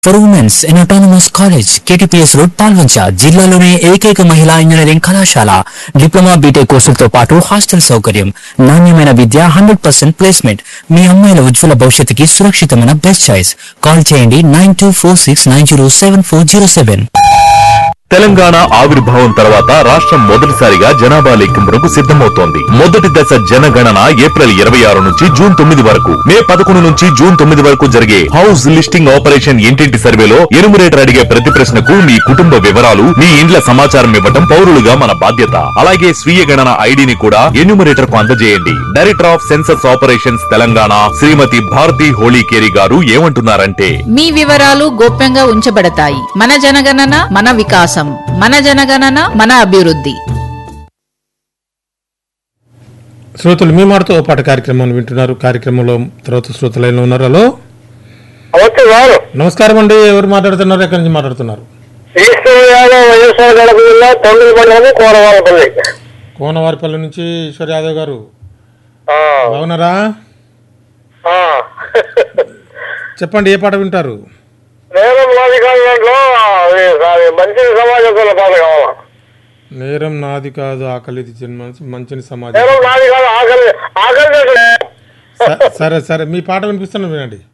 For women's in autonomous college KTPS road Palvancha జిల్లాలోనే ఏకైక మహిళా ఇంజనీరింగ్ కళాశాల డిప్లొమా బీటెక్ కోర్సులతో పాటు హాస్టల్ సౌకర్యం నాణ్యమైన విద్య హండ్రెడ్ పర్సెంట్ ప్లేస్మెంట్ మీ అమ్మాయిల ఉజ్వల భవిష్యత్తుకి సురక్షితమైన బెస్ట్ చాయిస్ కాల్ చేయండి nine two four six nine zero seven four zero seven Telangana ఆవిర్భావం తర్వాత రాష్ట్రం మొదటిసారిగా జనాభా లెక్కింపునకు సిద్ధమవుతోంది మొదటి దశ జనగణన ఏప్రిల్ ఇరవై ఆరు నుంచి జూన్ తొమ్మిది వరకు మే పదకొండు నుంచి జూన్ తొమ్మిది వరకు జరిగే హౌస్ లిస్టింగ్ ఆపరేషన్ ఇంటింటి సర్వేలో ఎనుమరేటర్ అడిగే ప్రతి ప్రశ్నకు మీ కుటుంబ వివరాలు మీ ఇండ్ల సమాచారం ఇవ్వటం పౌరులుగా మన బాధ్యత అలాగే స్వీయ గణన ఐడిని కూడా ఎన్యూమరేటర్ కు అందజేయండి director of census operations Telangana Shrimati Bharati Holikeri గారు ఏమంటున్నారంటే మీ వివరాలు గోప్యంగా ఉంచబడతాయి మన జనగణన మన వికాసం మన జనగణన మన అభివృద్ధి శ్రోతలు మీ మాటతో ఓ పాట కార్యక్రమాన్ని వింటున్నారు కార్యక్రమంలో తర్వాత శ్రోతలైన ఉన్నారు హలో వచ్చి వారు నమస్కారం అండి ఎవరు మాట్లాడుతున్నారు ఎక్కడి నుంచి మాట్లాడుతున్నారు ఈశ్వర యాదవ్ వైఎస్ఆర్ గడప జిల్లా తొమ్మిది మండలం కోరవాలపల్లి కోనవారిపల్లి నుంచి ఈశ్వర్ యాదవ్ గారు ఆ, బాగున్నారా ఆ. చెప్పండి ఏ పాట వింటారు నేరం నాది కాదు దాంట్లో అది అది మంచి సమాజం పాట కావాలా నేరం నాది కాదు ఆకలి జన్మ మంచిని సమాజం నేరం నాది కాదు ఆకలి ఆకలి చేసే- స- సరే సరే మీ పాట వినిపిస్తాను వినండి